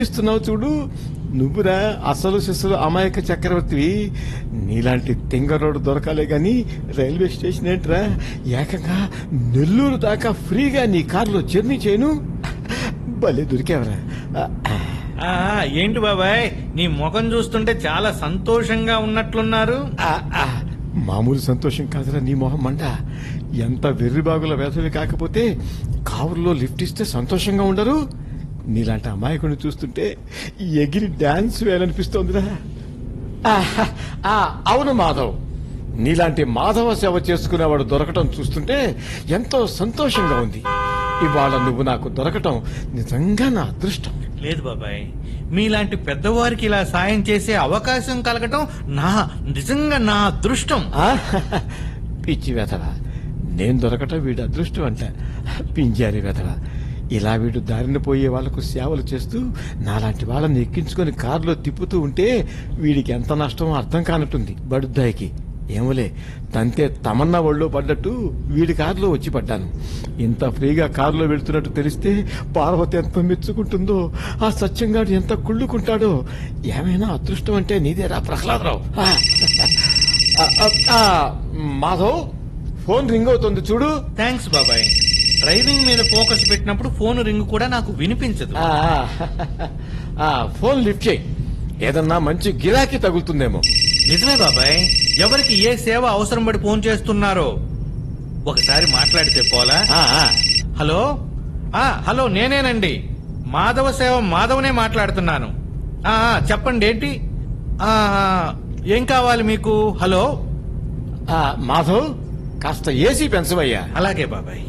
ఇస్తున్నావు చూడు నువ్వురా అసలు శిస్సులు అమాయక చక్రవర్తివి నీలాంటి తింగరోడు దొరకాలే గాని రైల్వే స్టేషన్ ఏంట్రా ఏకంగా నెల్లూరు దాకా ఫ్రీగా నీ కారులో జర్నీ చేయను భలే దొరికావరా ఆ, ఏంటి బాబాయ్ నీ ముఖం చూస్తుంటే చాలా సంతోషంగా ఉన్నట్లున్నారు ఆ, ఆ, మామూలు సంతోషం కాదురా నీ మొహం మండ ఎంత వెర్రిబాగుల వేసవి కాకపోతే కారులో లిఫ్ట్ ఇస్తే సంతోషంగా ఉండరు నీలాంటి అమాయకుని చూస్తుంటే ఎగిరి డాన్స్ వేయాలనిపిస్తోందిరా ఆహా, ఆ, అవును మాధవ్ నీలాంటి మాధవ సేవ చేసుకునేవాడు దొరకటం చూస్తుంటే ఎంతో సంతోషంగా ఉంది ఇవాళ నువ్వు నాకు దొరకటం నిజంగా నా అదృష్టం లేదు బాబాయ్ మీలాంటి పెద్దవారికి ఇలా సాయం చేసే అవకాశం కలగటం నా నిజంగా నా అదృష్టం ఆ, పిచ్చి వెధవ నేను దొరకటం వీడి అదృష్టం అంట పింజారి వెధవ ఇలా వీడు దారిన పోయే వాళ్లకు సేవలు చేస్తూ నాలాంటి వాళ్ళని ఎక్కించుకొని కారులో తిప్పుతూ ఉంటే వీడికి ఎంత నష్టమో అర్థం కానట్టుంది బడుద్దాయికి ఏమోలే తంతే తమన్నా ఒళ్ళో పడ్డట్టు వీడి కారులో వచ్చి పడ్డాను ఇంత ఫ్రీగా కారులో వెళ్తున్నట్టు తెలిస్తే పార్వతి ఎంత మెచ్చుకుంటుందో ఆ సత్యంగాడు ఎంత కుళ్ళుకుంటాడో ఏమైనా అదృష్టం అంటే నీదేరా ప్రహ్లాదరావు ఆ. ఆ, ఆ, ఆ, మాధవ్ ఫోన్ రింగ్ అవుతుంది చూడు థ్యాంక్స్ బాబాయ్ డ్రైవింగ్ మీద ఫోకస్ పెట్టినప్పుడు ఫోన్ రింగ్ కూడా నాకు వినిపించదు ఆ, ఆ, ఫోన్ లిఫ్ట్ చేయి ఏదన్నా మంచి గిరాకీ తగులుతుందేమో నిజమే బాబాయ్ ఎవరికి ఏ సేవ అవసరం పడి ఫోన్ చేస్తున్నారో ఒకసారి మాట్లాడితే పోలా ఆ, ఆ, హలో ఆ హలో నేనేనండి మాధవ సేవ మాధవనే మాట్లాడుతున్నాను ఆ ఆ, చెప్పండి ఏంటి ఆ ఆ, ఏం కావాలి మీకు హలో ఆ, మాధవ్ కాస్త ఏసీ పెంచవయ్యా అలాగే బాబాయ్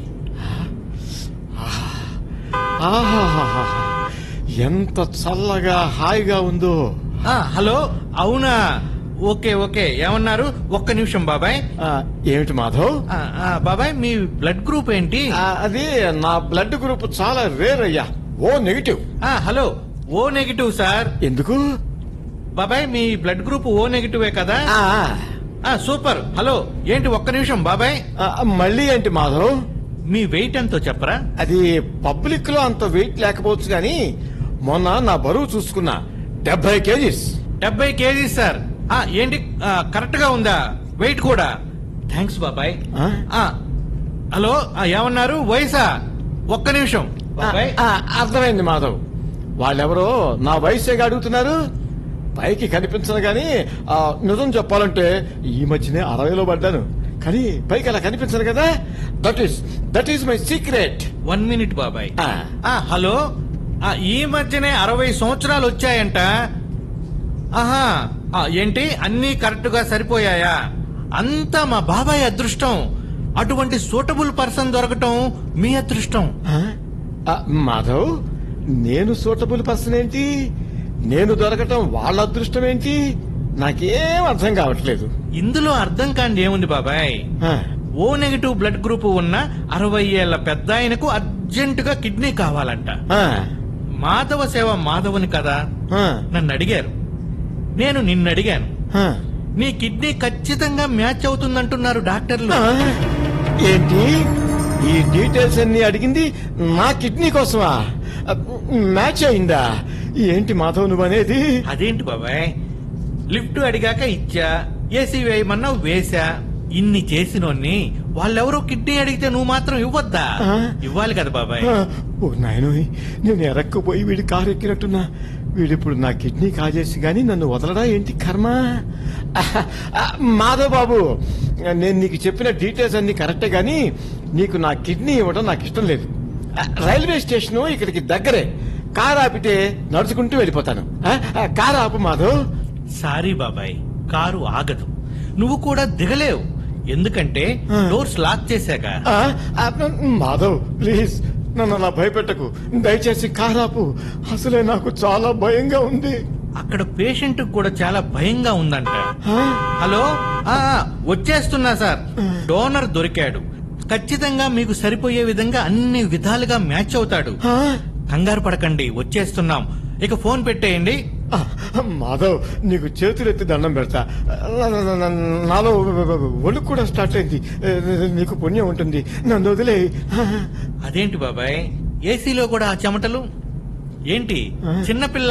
ఆహాహాహా. ఎంత చల్లగా హాయిగా ఉందో ఆ హలో అవునా ఓకే ఓకే ఏమన్నారు ఒక్క నిమిషం బాబాయ్ ఆ, ఏమిటి మాధవ్ ఆ, ఆ, బాబాయ్ మీ బ్లడ్ గ్రూప్ ఏంటి ఆ, అది నా బ్లడ్ గ్రూప్ చాలా రేర్ అయ్యా ఓ నెగిటివ్ ఆ హలో ఓ నెగిటివ్ సార్ ఎందుకు బాబాయ్ మీ బ్లడ్ గ్రూప్ ఓ నెగిటివే కదా ఆ, ఆ సూపర్ హలో ఏంటి ఒక్క నిమిషం బాబాయ్ ఆ, మళ్ళీ ఏంటి మాధవ్ మీ వెయిట్ ఎంతో చెప్పరా అది పబ్లిక్ లో అంత వెయిట్ లేకపోవచ్చు కానీ మొన్న నా బరువు చూసుకున్నా డెబ్బై కేజీస్ డెబ్బై కేజీ సార్ ఆ ఏంటి కరెక్ట్ గా ఉందా వెయిట్ కూడా థ్యాంక్స్ బాబాయ్ ఆ? ఆ, హలో ఆ, ఏమన్నారు వయసా ఒక్క నిమిషం బాబాయ్ ఆ, అర్థమైంది మాధవ్ వాళ్ళెవరో నా వయసేగా అడుగుతున్నారు పైకి కనిపించను గాని ఆ, నిజం చెప్పాలంటే ఈ మధ్యనే అరవైలో పడ్డాను కానీ పైకి అలా కనిపించను కదా that is that is my secret one minute బాబాయ్ ఆ హలో ఆ, ఈ మధ్యనే అరవై సంవత్సరాలు వచ్చాయంట ఆహా ఆ, ఏంటి అన్నీ కరెక్ట్ గా సరిపోయాయా అంతా మా బాబాయ్ అదృష్టం అటువంటి సూటబుల్ పర్సన్ దొరకటం మీ అదృష్టం మాధవ్ నేను సూటబుల్ పర్సన్ ఏంటి నేను దొరకటం వాళ్ళ అదృష్టం ఏంటి నాకేం అర్థం కావట్లేదు ఇందులో అర్థం కాండి ఏముంది బాబాయ్ ఆ, ఓ నెగిటివ్ బ్లడ్ గ్రూప్ ఉన్న అరవై ఏళ్ల పెద్ద ఆయనకు అర్జెంటుగా కిడ్నీ కావాలంట ఆ, మాధవ సేవ మాధవుని కదా ఆ, నన్ను అడిగారు నేను నిన్ను అడిగాను ఆ. నీ కిడ్నీ ఖచ్చితంగా మ్యాచ్ అవుతుందంటున్నారు డాక్టర్లు ఆ? ఏంటి ఈ డీటెయిల్స్ అన్ని అడిగింది నా కిడ్నీ కోసమా మ్యాచ్ అయిందా ఏంటి మాధవ్ నువ్వు అనేది అదేంటి బాబాయ్ లిఫ్ట్ అడిగాక ఇచ్చా ఏసీ వేయమన్నా వేసా ఇన్ని చేసినోన్ని వాళ్ళెవరో కిడ్నీ అడిగితే నువ్వు మాత్రం ఇవ్వద్దా ఆ? ఇవ్వాలి కదా బాబాయ్ ఆ, ఓ నాయనోయ్ నేను ఎరక్కుపోయి వీడి కారు ఎక్కినట్టున్నా వీడిప్పుడు నా కిడ్నీ కాజేసి గాని నన్ను వదలడా ఏంటి కర్మ ఆహ్, ఆ, మాధవ్ బాబు నేను నీకు చెప్పిన డీటెయిల్స్ అన్ని కరెక్టే గాని నీకు నా కిడ్నీ ఇవ్వడం నాకు ఇష్టం లేదు ఆ, రైల్వే స్టేషన్ ఇక్కడికి దగ్గరే కారు ఆపితే నడుచుకుంటూ వెళ్ళిపోతాను ఆ, ఆ, కారు ఆపు మాధవ్ సారీ బాబాయ్ కారు ఆగదు నువ్వు కూడా దిగలేవు ఎందుకంటే ఆ. డోర్స్ లాక్ చేశాక ఆ, ఆ, మాధవ్ ప్లీజ్ నన్ను అలా భయపెట్టకు దయచేసి కారాపు అసలే నాకు చాలా భయంగా ఉంది అక్కడ పేషెంట్ కూడా చాలా భయంగా ఉందంట ఆ? హలో ఆ ఆ, వచ్చేస్తున్నా సార్ డోనర్ దొరికాడు ఖచ్చితంగా మీకు సరిపోయే విధంగా అన్ని విధాలుగా మ్యాచ్ అవుతాడు ఆ? కంగారు పడకండి వచ్చేస్తున్నాం ఇక ఫోన్ పెట్టేయండి ఆ, మాధవ్ నీకు చేతులెత్తి దండం పెడతా నా- నా- నా- నాలో ఒళ్ళు కూడా స్టార్ట్ అయింది నీకు పుణ్యం ఉంటుంది నన్ను వదిలే అదేంటి బాబాయ్ ఏసీలో కూడా ఆ చెమటలు ఏంటి ఆ. చిన్నపిల్ల